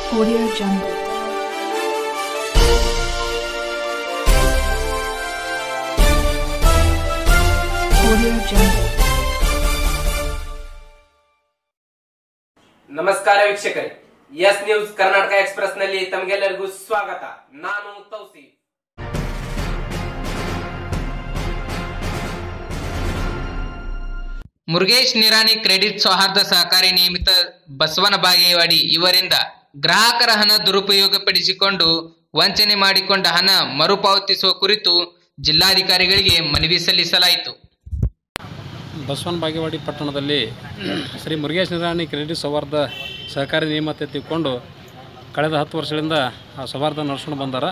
Audio Jungle. Audio Jungle. ನಮಸ್ಕಾರ ವೀಕ್ಷಕರೇ S news Karnataka express ನಲ್ಲಿ ತಮಗೆಲ್ಲರಿಗೂ ಸ್ವಾಗತ ನಾನು ತೌಸಿ ಮುರುಗೇಶ್ ನಿರಾಣಿ ಕ್ರೆಡಿಟ್ ಸೌಹಾರ್ದ ಸಹಕಾರಿ ನಿಯಮಿತ ಬಸವನ ಬಾಗೇವಾಡಿ ಇವರಿಂದ ಗ್ರಾಹಕರ ಹಣ ದುರುಪಯೋಗಪಡಿಸಿಕೊಂಡು ವಂಚನೆ ಮಾಡಿಕೊಂಡ ಹಣ ಮರುಪಾವತಿಸುವ ಕುರಿತು ಜಿಲ್ಲಾಧಿಕಾರಿಗಳಿಗೆ ಮನವಿ ಸಲ್ಲಿಸಲಾಯಿತು ಬಸವನ ಬಾಗೇವಾಡಿ ಪಟ್ಟಣದಲ್ಲಿ ಶ್ರೀ ಮುರುಗೇಶ್ ನಿರಾಣಿ ಕ್ರೆಡಿಟ್ ಸೌಹಾರ್ದ ಸಹಕಾರಿ ನಿಯಮತೆ ತಿಳ್ಕೊಂಡು ಕಳೆದ ಹತ್ತು ವರ್ಷಗಳಿಂದ ಆ ಸೌಹಾರ್ದ ನಡೆಸ್ಕೊಂಡು ಬಂದಾರ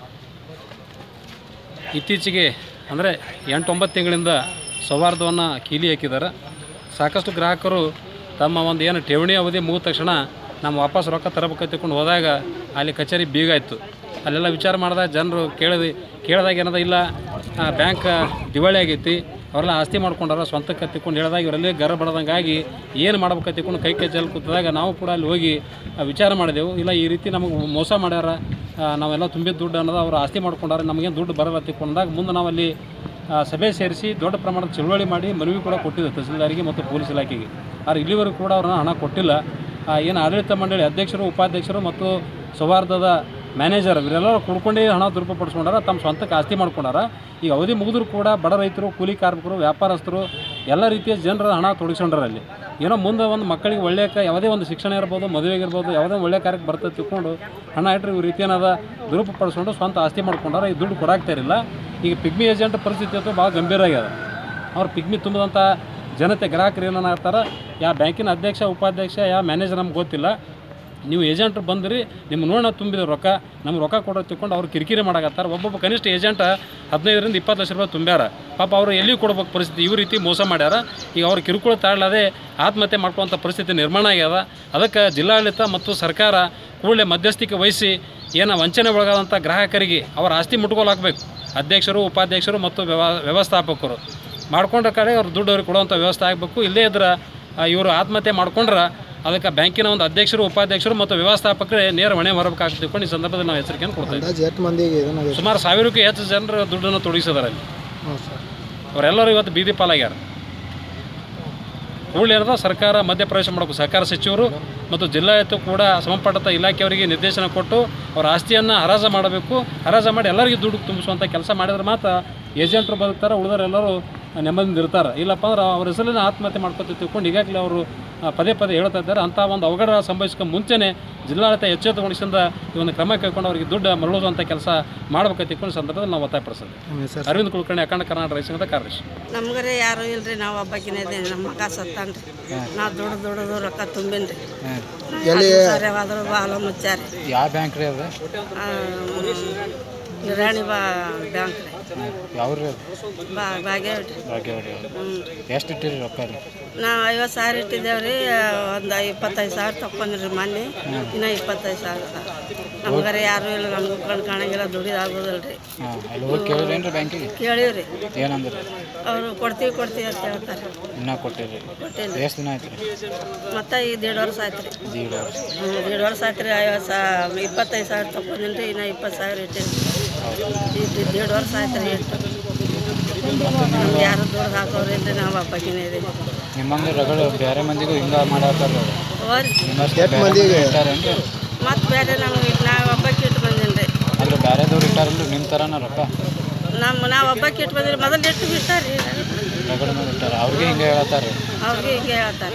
ಇತ್ತೀಚೆಗೆ ಅಂದರೆ ಎಂಟು ಒಂಬತ್ತು ತಿಂಗಳಿಂದ ಸೌಹಾರ್ದವನ್ನು ಕೀಲಿ ಹಾಕಿದ್ದಾರೆ ಸಾಕಷ್ಟು ಗ್ರಾಹಕರು ತಮ್ಮ ಒಂದು ಏನು ಠೇವಣಿ ಅವಧಿ ಮುಗಿದ ತಕ್ಷಣ ನಮ್ಮ ವಾಪಸ್ ರೊಕ್ಕ ತರಬೇಕಂತ ತಿಳ್ಕೊಂಡು ಹೋದಾಗ ಅಲ್ಲಿ ಕಚೇರಿ ಬೀಗ ಇತ್ತು ಅಲ್ಲೆಲ್ಲ ವಿಚಾರ ಮಾಡಿದಾಗ ಜನರು ಕೇಳಿದ ಕೇಳಿದಾಗ ಏನದ ಇಲ್ಲ ಆ, ಬ್ಯಾಂಕ್ ದಿವಾಳಿ ಆಗೈತಿ ಅವರೆಲ್ಲ ಆಸ್ತಿ ಮಾಡ್ಕೊಂಡಾರ ಸ್ವಂತಕ್ಕೆ ತಿಳ್ಕೊಂಡು ಹೇಳಿದಾಗ ಇವರಲ್ಲಿ ಗರ ಬಡದಂಗಾಗಿ ಏನು ಮಾಡ್ಬೇಕಂತ ತಿಳ್ಕೊಂಡು ಕೈ ಕೈ ಜಲ್ ಕೂತಿದಾಗ ನಾವು ಕೂಡ ಅಲ್ಲಿ ಹೋಗಿ ಆ, ವಿಚಾರ ಮಾಡಿದೆವು ಇಲ್ಲ ಈ ರೀತಿ ನಮಗೆ ಮೋಸ ಮಾಡ್ಯಾರ ಆ, ನಾವೆಲ್ಲ ತುಂಬಿದ ದುಡ್ಡು ಅನ್ನೋದು ಅವ್ರು ಆಸ್ತಿ ಮಾಡ್ಕೊಂಡಾರ ನಮಗೇನು ದುಡ್ಡು ಬರಲ್ಲ ತಿಳ್ಕೊಂಡಾಗ ಮುಂದೆ ನಾವಲ್ಲಿ ಆ, ಸಭೆ ಸೇರಿಸಿ ದೊಡ್ಡ ಪ್ರಮಾಣದ ಚಳುವಳಿ ಮಾಡಿ ಮನವಿ ಕೂಡ ಕೊಟ್ಟಿದ್ದೆ ತಹಸೀಲ್ದಾರಿಗೆ ಮತ್ತು ಪೊಲೀಸ್ ಇಲಾಖೆಗೆ ಆದರೆ ಇಲ್ಲಿವರೆಗೂ ಕೂಡ ಅವ್ರನ್ನ ಹಣ ಕೊಟ್ಟಿಲ್ಲ ಆ, ಏನು ಆಡಳಿತ ಮಂಡಳಿ ಅಧ್ಯಕ್ಷರು ಉಪಾಧ್ಯಕ್ಷರು ಮತ್ತು ಸೌಹಾರ್ದದ ಮ್ಯಾನೇಜರ್ ಇವರೆಲ್ಲರೂ ಕುಡ್ಕೊಂಡು ಹಣ ದುರುಪಡಿಸ್ಕೊಂಡಾರ ತಮ್ಮ ಸ್ವಂತಕ್ಕೆ ಆಸ್ತಿ ಮಾಡ್ಕೊಂಡಾರ ಈಗ ಅವಧಿ ಮುಗಿದ್ರು ಕೂಡ ಬಡ ರೈತರು ಕೂಲಿ ಕಾರ್ಮಿಕರು ವ್ಯಾಪಾರಸ್ಥರು ಎಲ್ಲ ರೀತಿಯ ಜನರ ಹಣ ತೊಡಗಿಸ್ಕೊಂಡ್ರ ಅಲ್ಲಿ ಏನೋ ಮುಂದೆ ಒಂದು ಮಕ್ಕಳಿಗೆ ಒಳ್ಳೆಯ ಕ- ಯಾವುದೇ ಒಂದು ಶಿಕ್ಷಣ ಇರ್ಬೋದು ಮದುವೆಗೆ ಇರ್ಬೋದು ಯಾವುದೇ ಒಂದು ಒಳ್ಳೆಯ ಕಾರ್ಯಕ್ಕೆ ಬರ್ತದೆ ತಿಳ್ಕೊಂಡು ಹಣ ಇಟ್ಟರೆ ಇವ್ರ ರೀತಿ ಏನದ ದುರುಪಡಿಸ್ಕೊಂಡು ಸ್ವಂತ ಆಸ್ತಿ ಮಾಡ್ಕೊಂಡಾರ ಈ ದುಡ್ಡು ಕೊಡಾಕ್ತಾ ಇರಲಿಲ್ಲ ಈಗ ಪಿಗ್ಮಿ ಏಜೆಂಟ್ ಪರಿಸ್ಥಿತಿ ಅಂತೂ ಭಾಳ ಗಂಭೀರ ಆಗ್ಯದ ಅವ್ರು ಪಿಗ್ಮಿ ತುಂಬಿದಂಥ ಜನತೆ ಗ್ರಾಹಕರು ಏನಾಗ್ತಾರೆ ಯಾವ ಬ್ಯಾಂಕಿನ ಅಧ್ಯಕ್ಷ ಉಪಾಧ್ಯಕ್ಷ ಯಾವ ಮ್ಯಾನೇಜರ್ ನಮ್ಗೆ ಗೊತ್ತಿಲ್ಲ ನೀವು ಏಜೆಂಟ್ರು ಬಂದ್ರಿ ನಿಮ್ಮ ನೋಣ ತುಂಬಿದ ರೊಕ್ಕ ನಮ್ಗೆ ರೊಕ್ಕ ಕೊಡೋ ತಿಳ್ಕೊಂಡು ಅವ್ರು ಕಿರಿಕಿರಿ ಮಾಡಕತ್ತಾರೆ ಒಬ್ಬೊಬ್ಬ ಕನಿಷ್ಠ ಏಜೆಂಟ್ ಹದಿನೈದರಿಂದ ಇಪ್ಪತ್ತು ಲಕ್ಷ ರೂಪಾಯಿ ತುಂಬ್ಯಾರ ಪಾಪ ಅವರು ಎಲ್ಲಿ ಕೊಡ್ಬೇಕು ಪರಿಸ್ಥಿತಿ ಇವ್ ರೀತಿ ಮೋಸ ಮಾಡ್ಯಾರ ಈಗ ಅವ್ರು ಕಿರುಕುಳ ತಾಳದೆ ಆತ್ಮಹತ್ಯೆ ಮಾಡ್ಕೊಳ್ಳೋಂಥ ಪರಿಸ್ಥಿತಿ ನಿರ್ಮಾಣ ಆಗ್ಯದ ಅದಕ್ಕೆ ಜಿಲ್ಲಾಡಳಿತ ಮತ್ತು ಸರ್ಕಾರ ಕೂಡಲೇ ಮಧ್ಯಸ್ಥಿಕೆ ವಹಿಸಿ ಏನು ವಂಚನೆ ಒಳಗಾದಂಥ ಗ್ರಾಹಕರಿಗೆ ಅವರ ಆಸ್ತಿ ಮುಟ್ಕೊಲಾಗಬೇಕು ಅಧ್ಯಕ್ಷರು ಉಪಾಧ್ಯಕ್ಷರು ಮತ್ತು ವ್ಯವ ವ್ಯವಸ್ಥಾಪಕರು ಮಾಡ್ಕೊಂಡ ಕಡೆ ಅವ್ರು ದುಡ್ಡು ಅವ್ರಿಗೆ ಕೊಡುವಂಥ ವ್ಯವಸ್ಥೆ ಆಗಬೇಕು ಇಲ್ಲದೇ ಇದ್ರೆ ಇವರು ಆತ್ಮಹತ್ಯೆ ಮಾಡ್ಕೊಂಡ್ರೆ ಅದಕ್ಕೆ ಬ್ಯಾಂಕಿನ ಒಂದು ಅಧ್ಯಕ್ಷರು ಉಪಾಧ್ಯಕ್ಷರು ಮತ್ತು ವ್ಯವಸ್ಥಾಪಕರೇ ನೇರ ಹೊಣೆ ಹೊರಬೇಕಾಗ್ತದೆ ತಿಳ್ಕೊಂಡು ಈ ಸಂದರ್ಭದಲ್ಲಿ ನಾವು ಎಚ್ಚರಿಕೆಯನ್ನು ಕೊಡ್ತಾ ಇದ್ದೀವಿ ಅಂದಾಜು ಎಷ್ಟು ಮಂದಿಗೆ ಇದನ್ನ ಸುಮಾರು ಸಾವಿರಕ್ಕೂ ಹೆಚ್ಚು ಜನರು ದುಡ್ಡನ್ನು ತೊಡಗಿಸಿದಾರೆ ಅಲ್ಲಿ ಹ್ಞೂ ಸರ್ ಅವರೆಲ್ಲರೂ ಇವತ್ತು ಬೀದಿ ಪಾಲಾಗ್ಯಾರ ಕೂಡಲೇ ಏನದ ಸರ್ಕಾರ ಮಧ್ಯಪ್ರವೇಶ ಮಾಡಬೇಕು ಸಹಕಾರ ಸಚಿವರು ಮತ್ತು ಜಿಲ್ಲಾಡಳಿತ ಕೂಡ ಸಂಬಂಧಪಟ್ಟ ಇಲಾಖೆಯವರಿಗೆ ನಿರ್ದೇಶನ ಕೊಟ್ಟು ಅವರ ಆಸ್ತಿಯನ್ನು ಹರಾಜು ಮಾಡಬೇಕು ಹರಾಜು ಮಾಡಿ ಎಲ್ಲರಿಗೂ ದುಡ್ಡು ತುಂಬಿಸುವಂಥ ಕೆಲಸ ಮಾಡಿದ್ರೆ ಮಾತ್ರ ಏಜೆಂಟ್ರು ಬದುಕ್ತಾರೆ ಉಳಿದವರೆಲ್ಲರೂ ನೆಮ್ಮದಿಯಿಂದ ಇರ್ತಾರೆ ಇಲ್ಲಪ್ಪ ಅಂದ್ರೆ ಅವ್ರ ಹೆಸರಿನ ಆತ್ಮಹತ್ಯೆ ಮಾಡ್ಕೊತ ತಿಳ್ಕೊಂಡು ಈಗಾಗಲೇ ಅವರು ಆ, ಪದೇ ಪದೇ ಹೇಳ್ತಾ ಇದ್ದಾರೆ ಅಂಥ ಒಂದು ಅವಘಡ ಸಂಭವಿಸ್ಕೊ ಮುಂಚೆನೇ ಜಿಲ್ಲಾಡಳಿತ ಎಚ್ಚೆತ್ತುಗೊಳಿಸಿದ ಈ ಒಂದು ಕ್ರಮ ಕೈಕೊಂಡು ಅವರಿಗೆ ದುಡ್ಡು ಮರಳುವಂಥ ಕೆಲಸ ಮಾಡ್ಬೇಕಂತ ತಿಳ್ಕೊಂಡು ಸಂದರ್ಭದಲ್ಲಿ ನಾವು ಒತ್ತಾಯಪಡಿಸ್ತೇವೆ ನಿಮ್ಮ ಹೆಸರು ಅರವಿಂದ್ ಕುಲಕರ್ಣಿ ಅಖಂಡ ಕರ್ನಾಟಕ ರೈತ ಸಂಘದ ಕಾರ್ಯದರ್ಶಿ ನಮ್ಗರೆ ಯಾರು ಇಲ್ರಿ ನಾವು ಒಬ್ಬಾಕಿನೇ ಇದೇನೆ ನಮ್ಮ ಮಗ ಸತ್ತಾನ್ರಿ ನಾವು ದುಡ್ದು ದುಡ್ದು ರೊಕ್ಕ ತುಂಬಿನ್ರಿ ಸರಿಯಾದ್ರು ಬಾಲ ಮುಚ್ಚಾರಿ ಯಾವ ಬ್ಯಾಂಕ್ ರೀ ಅದು ಆ, ನಿರಾಣಿ ಬಾ ಬ್ಯಾಂಕ್ ರೀ ಯಾವ ರೀ ಬಾ ಬಾಗೇವಾಡಿ ಭಾಗ್ಯವಾಡಿ ಹ್ಞೂ ಎಷ್ಟು ಇಟ್ಟಿರಿ ರೊಕ್ಕ ರೀ ನಾವು ಐವತ್ತು ಸಾವಿರ ಇಟ್ಟಿದ್ದೇವ್ರಿ ಒಂದು ಇಪ್ಪತ್ತೈದು ಸಾವಿರ ತಗೊಂಡ್ರಿ ಮೊನ್ನೆ ಇನ್ನು ಇಪ್ಪತ್ತೈದು ಸಾವಿರ ನಮ್ಗರೆ ಯಾರು ಇಲ್ಲ ನಮ್ಗೆ ಕಣ್ ಕಾಣಂಗಿಲ್ಲ ದುಡಿದು ಆಗೋದಿಲ್ಲ ರೀ ಹಾಂ ಅಲ್ಲಿ ಹೋಗಿ ಕೇಳಿರೇನು ರೀ ಬ್ಯಾಂಕಿಗೆ ಕೇಳೀವ್ರಿ ಏನಂದ್ರಿ ಅವರು ಕೊಡ್ತೀವಿ ಕೊಡ್ತೀವಿ ಅಂತ ಹೇಳ್ತಾರೆ ಇನ್ನೂ ಕೊಟ್ಟಿರಿ ಕೊಟ್ಟಿಲ್ಲ ಎಷ್ಟು ದಿನ ಆಯ್ತು ರೀ ಮತ್ತು ಈಗ ದೇಡ್ ವರ್ಷ ಆಯ್ತು ರೀ ಜೀವ ಹ್ಮ್, ದೇಡ್ ವರ್ಷ ಆಯ್ತು ರೀ ಐವತ್ತು ಸಾವಿರ ಇಪ್ಪತ್ತೈದು ಸಾವಿರ ತಗೊಂಡಿನಿ ರೀ ಇನ್ನು ಇಪ್ಪತ್ತು ಸಾವಿರ ಇಟ್ಟೀನಿ ಈಗ ದೇಡ್ ವರ್ಷ ಆಯ್ತು ರೀ ಇಟ್ಟು ನಮ್ಗೆ ಯಾರು ದುಡ್ಡು ಹಾಕೋರು ಇಲ್ರಿ ನಾವು ಹಬ್ಬಕ್ಕಿನೇ ಇದೀವಿ ನಿಮ್ಮಂಗೆ ರಗಳೆ ಬೇರೆ ಮಂದಿಗೂ ಹಿಂಗೆ ಮಾಡತ್ತಾರ ಹೋರಿ ಎಷ್ಟು ಮಂದಿಗೆ ಇಟ್ಟಾರೇನ್ರಿ ಮತ್ತು ಬೇರೆ ನಮ್ಗೆ ನಾವು ಹಬ್ಬಕ್ಕೆ ಇಟ್ಟು ಬಂದೀನಿ ರೀ ಅಂದ್ರೆ ಬೇರೆದವ್ರು ಇಟ್ಟಾರಲ್ರಿ ನಿಮ್ಮ ಥರನ ರೊಕ್ಕ ನಮ್ಮ ನಾವು ಹಬ್ಬಕ್ಕೆ ಇಟ್ಟು ಬಂದಿರಿ ಮೊದಲು ಇಟ್ಟು ಬಿಟ್ಟಾರಿ ರಗಡ ಮೇಲೆ ಇಟ್ಟಾರ ಅವ್ರಿಗೆ ಹಿಂಗೆ ಹೇಳತ್ತಾರ ಅವ್ರಿಗೆ ಹಿಂಗೆ ಹೇಳ್ತಾರೆ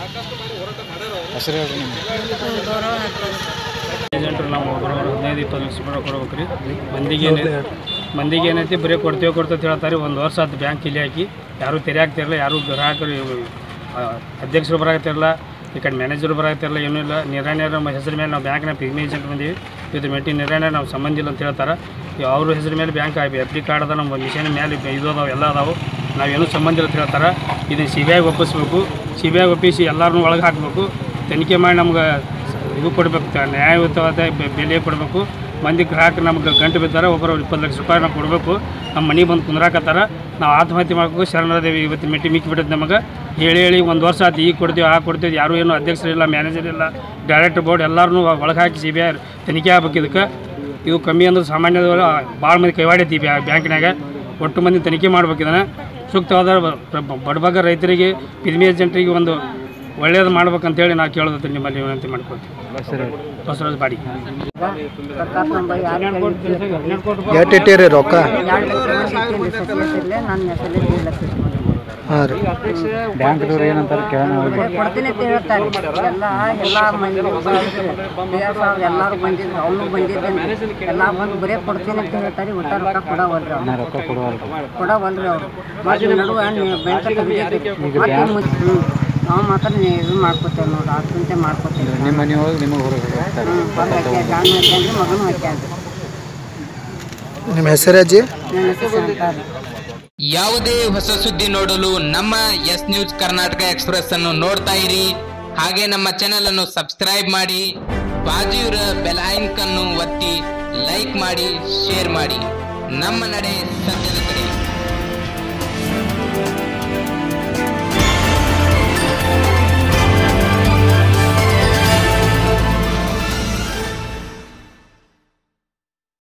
ಹೆಸರು ಹೇಳ್ರಿ ನಿಮ್ಗೆ ಹ್ಞೂ ಗೌರವ ಹಾಕ್ತಾರೆ ಏಜೆಂಟ್ರು ನಾವು ಒಬ್ಬರು ಹದಿನೈದು ಇಪ್ಪತ್ತು ಲಕ್ಷ ರೂಪಾಯಿ ಕೊಡ್ಬೇಕು ರೀ ಮಂದಿಗೆ ಏನೇ ಮಂದಿಗೆ ಏನೈತಿ ಬರೀ ಕೊಡ್ತೇವೆ ಕೊಡ್ತೇವೆ ಅಂತ ಹೇಳ್ತಾರೆ ಒಂದು ವರ್ಷ ಆಯ್ತು ಬ್ಯಾಂಕ್ ಇಲ್ಲಿ ಹಾಕಿ ಯಾರೂ ತೆರೆ ಆಗ್ತಿರಲ್ಲ ಯಾರೂ ಗ್ರಾಹಕರು ಇವ್ರು, ಆ, ಅಧ್ಯಕ್ಷರು ಬರಾಕತ್ತಿರಲ್ಲ ಈ ಕಡೆ ಮ್ಯಾನೇಜರು ಬರಾಕತ್ತಿರಲ್ಲ ಏನೂ ಇಲ್ಲ ನಿರ್ಣಯ ನಮ್ಮ ಹೆಸರು ಮೇಲೆ ನಾವು ಬ್ಯಾಂಕ್ನ ಪಿಗ್ಮಿ ಏಜೆಂಟ್ ಬಂದೀವಿ ಇದ್ರ ಮೆಟ್ಟಿ ನಿರ್ಣಯ ನಾವು ಸಂಬಂಧ ಇಲ್ಲ ಅಂತ ಹೇಳ್ತಾರೆ ಈಗ ಅವ್ರ ಹೆಸರು ಮೇಲೆ ಬ್ಯಾಂಕ್ ಎಫ್ ಡಿ ಕಾರ್ಡ್ ಅದ ನಮ್ಮ ಮಿಷನ್ ಮೇಲೆ ಇದು ಅದಾವೆ ಎಲ್ಲ ಅದಾವೆ ನಾವೇನು ಸಂಬಂಧ ಇಲ್ಲ ಅಂತ ಹೇಳ್ತಾರೆ ಇದನ್ನು ಸಿ ಬಿ ಐಗೆ ಒಪ್ಪಿಸ್ಬೇಕು ಸಿ ಬಿ ಐ ಒಪ್ಪಿಸಿ ಎಲ್ಲರನ್ನೂ ಒಳಗೆ ಹಾಕಬೇಕು ತನಿಖೆ ಮಾಡಿ ನಮ್ಗೆ ಇದು ಕೊಡಬೇಕು ನ್ಯಾಯಯುತವಾದ ಬೆ- ಬೆಲೆ ಕೊಡಬೇಕು ಮಂದಿ ಗ್ರಾಹಕರು ನಮ್ಗೆ ಗಂಟು ಬಿದ್ದಾರೆ ಒಬ್ಬರು ಇಪ್ಪತ್ತು ಲಕ್ಷ ರೂಪಾಯಿ ನಾವು ಕೊಡಬೇಕು ನಮ್ಮ ಮನೆ ಬಂದು ಕುಂದ್ರಾಕತ್ತಾರ ನಾವು ಆತ್ಮಹತ್ಯೆ ಮಾಡ್ಬೇಕು ಶರಣರದೇವಿ ಇವತ್ತು ಮೆಟ್ಟಿ ಮಿಕ್ಕಿ ಬಿಟ್ಟೈತೆ ನಮಗೆ ಹೇಳಿ ಹೇಳಿ ಒಂದು ವರ್ಷ ಆಯ್ತು ಈಗ ಕೊಡ್ತೀವಿ ಆ ಕೊಡ್ತೀವಿ ಯಾರೂ ಏನು ಅಧ್ಯಕ್ಷರಿಲ್ಲ ಮ್ಯಾನೇಜರ್ ಇಲ್ಲ ಡೈರೆಕ್ಟರ್ ಬೋರ್ಡ್ ಎಲ್ಲರೂ ಒಳಗೆ ಹಾಕಿ ಸಿ ಬಿ ಐ ತನಿಖೆ ಆಗ್ಬೇಕು ಇದಕ್ಕೆ ಇವು ಕಮ್ಮಿ ಅಂದ್ರೆ ಸಾಮಾನ್ಯದವರು ಭಾಳ ಮಂದಿ ಕೈವಾಡೈತಿ ಬ್ಯಾ ಬ್ಯಾಂಕ್ನಾಗ ಒಟ್ಟು ಮಂದಿ ತನಿಖೆ ಮಾಡ್ಬೇಕು ಇದನ್ನು ಸೂಕ್ತವಾದ ಬ- ಬಡಬಗ ರೈತರಿಗೆ ಪಿದ್ಮಿ ಏಜೆಂಟ್ರಿಗೆ ಒಂದು ಒಳ್ಳೇದು ಮಾಡ್ಬೇಕಂತೇಳಿ ನಾವು ಕೇಳೋದಕ್ಕೆ ನಿಮ್ಮಲ್ಲಿ ವಿನಂತಿ ಮಾಡ್ಕೊಳ್ತೀವಿ ಬಸವರಾಜ್ ಬಾಡಿ ಎಷ್ಟು ಇಟ್ಟಿರಿ ರೊಕ್ಕ ನನ್ನ ಹೆಸರಲ್ಲಿ ದೇಡ್ ಲಕ್ಷ ಇಸ್ಕೊಂಡಿದ್ದೀನಿ. ಹಾಂ ರೀ ಬ್ಯಾಂಕ್ದವ್ರು ಏನಂತಾರೆ ಕೇಳೋಣ ಹೋಗಿ ಕೊಡ್ತೀನಿ ಅಂತ ಹೇಳ್ತಾರೆ ಎಲ್ಲ ಎಲ್ಲ ಮಂದಿ ಎಲ್ಲರೂ ಬಂದಿದ್ರು ಅವನು ಬಂದಿದ್ದೇನೆ ಎಲ್ಲ ಬಂದು ಬರೀ ಕೊಡ್ತೀನಿ ಅಂತ ಹೇಳ್ತಾರೆ ಒಟ್ಟ ರೊಕ್ಕ ಕೊಡವಲ್ರಿ ಅವ್ರು ನಾ ರೊಕ್ಕ ಕೊಡುವಲ್ಲ ಕೊಡವಲ್ರಿ ಅವರು ಮತ್ತೆ ನಡುವೆ ನೀವು ಬ್ಯಾಂಕ್ ತೆಗಿತೈತಿ ಮತ್ತೆ ಮುಚ್ಚಿ ಹ್ಞೂ ನಾವು ಮಾತ್ರ ನೀವು ಇದು ಮಾಡ್ಕೊತೇವೆ ನೋಡಿ ಆತ್ಮಂತೆ ಮಾಡ್ಕೊತೇವೆ ನಿಮ್ಮ ಮನೆ ಹೋಗಿ ನಿಮಗೆ ಹೊರಗೆ ಹೋಗ್ತಾರೆ ಹ್ಞೂ ಬಂದು ಹಾಕ್ಯ ಗಂಡು ಹಾಕ್ಯಾನ್ರಿ ಮಗನೂ ಹಾಕ್ಯಾನ್ರಿ ನಿಮ್ಮ ಹೆಸರು ಅಜ್ಜಿ ನನ್ನ ಹೆಸರು ಅಂತಾರೆ ಯಾವುದೇ ಹೊಸ ಸುದ್ದಿ ನೋಡಲು ನಮ್ಮ ಎಸ್ ನ್ಯೂಸ್ ಕರ್ನಾಟಕ ಎಕ್ಸ್ಪ್ರೆಸ್ ಅನ್ನು ನೋಡ್ತಾ ಇರಿ ಹಾಗೆ ನಮ್ಮ ಚಾನೆಲ್ ಅನ್ನು ಸಬ್ಸ್ಕ್ರೈಬ್ ಮಾಡಿ ಬಾಜುವಿರ ಬೆಲ್ ಐಕನ್ ಅನ್ನು ಒತ್ತಿ ಲೈಕ್ ಮಾಡಿ ಶೇರ್ ಮಾಡಿ ನಮ್ಮ ನಡೆ ಸತ್ಯದ ಕಡೆ